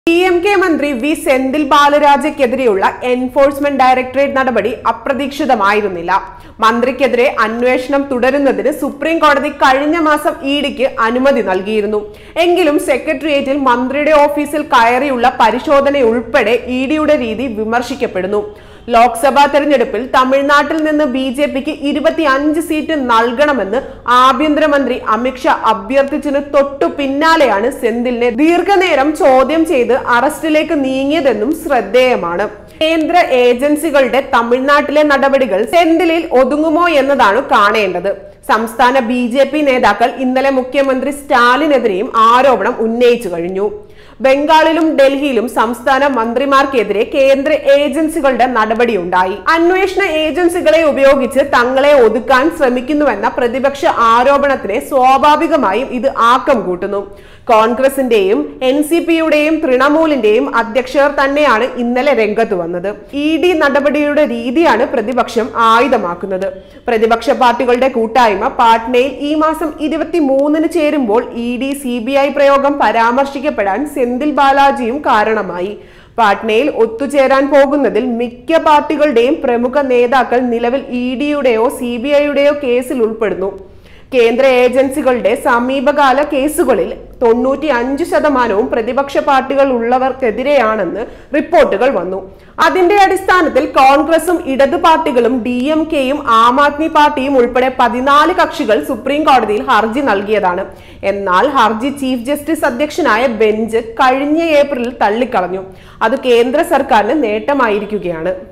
P M K മന്ത്രി V Senthil ബാലരാജയ്ക്കെതിരെയുള്ള enforcement directorate നടപടി അപ്രതീക്ഷിതമായിരുന്നില്ല മന്ത്രിക്കെതിരെ അന്വേഷണം തുടരുന്നതിന് സുപ്രീം കോടതി കഴിഞ്ഞ മാസം ഇഡിക്ക് അനുമതി നൽകിയിരുന്നു എങ്കിലും സെക്രട്ടേറിയറ്റിൽ മന്ത്രിയുടെ ഓഫീസിൽ കയറിയുള്ള പരിശോധനയുൾപ്പെടെ ഇഡിയുടെ രീതി വിമർശിക്കപ്പെടുന്നു ലോക്സഭാ തെരഞ്ഞെടുപ്പിൽ തമിഴ്നാട്ടിൽ നിന്ന് ബി ജെ പിക്ക് ഇരുപത്തി അഞ്ച് സീറ്റ് നൽകണമെന്ന് ആഭ്യന്തരമന്ത്രി അമിത്ഷാ അഭ്യർത്ഥിച്ചതിന് തൊട്ടു പിന്നാലെയാണ് സെന്തിലിനെ ദീർഘനേരം ചോദ്യം ചെയ്ത് അറസ്റ്റിലേക്ക് നീങ്ങിയതെന്നും ശ്രദ്ധേയമാണ് കേന്ദ്ര ഏജൻസികളുടെ തമിഴ്നാട്ടിലെ നടപടികൾ സെന്തിലിൽ ഒതുങ്ങുമോ എന്നതാണ് കാണേണ്ടത് സംസ്ഥാന ബി ജെ പി നേതാക്കൾ ഇന്നലെ മുഖ്യമന്ത്രി സ്റ്റാലിനെതിരെയും ആരോപണം ഉന്നയിച്ചു കഴിഞ്ഞു ബംഗാളിലും ഡൽഹിയിലും സംസ്ഥാന മന്ത്രിമാർക്കെതിരെ കേന്ദ്ര ഏജൻസികളുടെ നടപടിയുണ്ടായി അന്വേഷണ ഏജൻസികളെ ഉപയോഗിച്ച് തങ്ങളെ ഒതുക്കാൻ ശ്രമിക്കുന്നുവെന്ന പ്രതിപക്ഷ ആരോപണത്തിന് സ്വാഭാവികമായും ഇത് ആക്കം കൂട്ടുന്നു കോൺഗ്രസിന്റെയും എൻ സി പിയുടെയും തൃണമൂലിന്റെയും അധ്യക്ഷർ തന്നെയാണ് ഇന്നലെ രംഗത്ത് വന്നത് ഇ ഡി നടപടിയുടെ രീതിയാണ് പ്രതിപക്ഷം ആയുധമാക്കുന്നത് പ്രതിപക്ഷ പാർട്ടികളുടെ കൂട്ടായ്മ പാട്നയിൽ ഈ മാസം ഇരുപത്തി മൂന്നിന് ചേരുമ്പോൾ E D C B I പ്രയോഗം പരാമർശിക്കപ്പെടാൻ സെന്തിൽ ബാലാജിയും കാരണമായി പാട്നയിൽ ഒത്തുചേരാൻ പോകുന്നതിൽ മിക്ക പാർട്ടികളുടെയും പ്രമുഖ നേതാക്കൾ നിലവിൽ ഇ ഡിയുടെയോ സി ബി ഐയുടെയോ കേസിൽ ഉൾപ്പെടുന്നു കേന്ദ്ര ഏജൻസികളുടെ സമീപകാല കേസുകളിൽ തൊണ്ണൂറ്റി അഞ്ച് ശതമാനവും പ്രതിപക്ഷ പാർട്ടികൾ ഉള്ളവർക്കെതിരെയാണെന്ന് റിപ്പോർട്ടുകൾ വന്നു അതിന്റെ അടിസ്ഥാനത്തിൽ കോൺഗ്രസും ഇടതു പാർട്ടികളും ഡി എം കെയും ആം ആദ്മി പാർട്ടിയും ഉൾപ്പെടെ പതിനാല് കക്ഷികൾ സുപ്രീം കോടതിയിൽ ഹർജി നൽകിയതാണ് എന്നാൽ ഹർജി ചീഫ് ജസ്റ്റിസ് അധ്യക്ഷനായ ബെഞ്ച് കഴിഞ്ഞ ഏപ്രിലിൽ തള്ളിക്കളഞ്ഞു അത് കേന്ദ്ര സർക്കാരിന് നേട്ടമായിരിക്കുകയാണ്